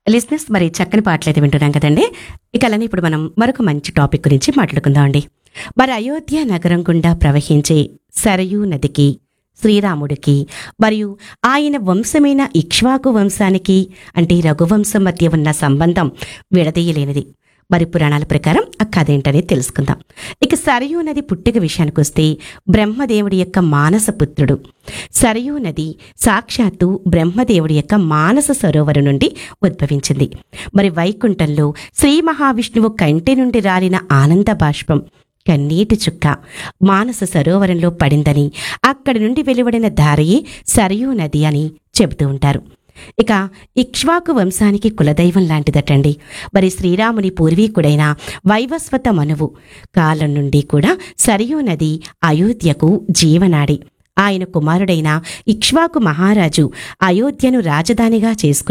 లిస్నెస్ మరి చక్కని పాటలు అయితే వింటున్నాం కదండి ఇక అలానే ఇప్పుడు మనం మరొక మంచి టాపిక్ గురించి మాట్లాడుకుందాం అండి మరి అయోధ్య నగరం గుండా ప్రవహించే సరయూ నదికి శ్రీరాముడికి మరియు ఆయన వంశమైన ఇక్ష్వాకు వంశానికి అంటే రఘువంశం మధ్య ఉన్న సంబంధం విడదీయలేనిది మరి పురాణాల ప్రకారం ఆ కథ ఏంటనేది తెలుసుకుందాం ఇక సరయూ నది పుట్టిక విషయానికి వస్తే బ్రహ్మదేవుడి యొక్క మానస పుత్రుడు సరయూ నది సాక్షాత్తు బ్రహ్మదేవుడి యొక్క మానస సరోవరం నుండి ఉద్భవించింది మరి వైకుంఠంలో శ్రీ మహావిష్ణువు కంటి నుండి రాలిన ఆనంద బాష్పం కన్నీటి చుక్క మానస సరోవరంలో పడిందని అక్కడి నుండి వెలువడిన ధారయే సరయూ నది అని చెబుతూ ఉంటారు ఇక ఇక్ష్వాకు వంశానికి కులదైవం లాంటిదటండి మరి శ్రీరాముని పూర్వీకుడైన వైవస్వత మనువు కాలం నుండి కూడా సరియూ నది అయోధ్యకు జీవనాడి ఆయన కుమారుడైన ఇక్ష్వాకు మహారాజు అయోధ్యను రాజధానిగా చేసుకుని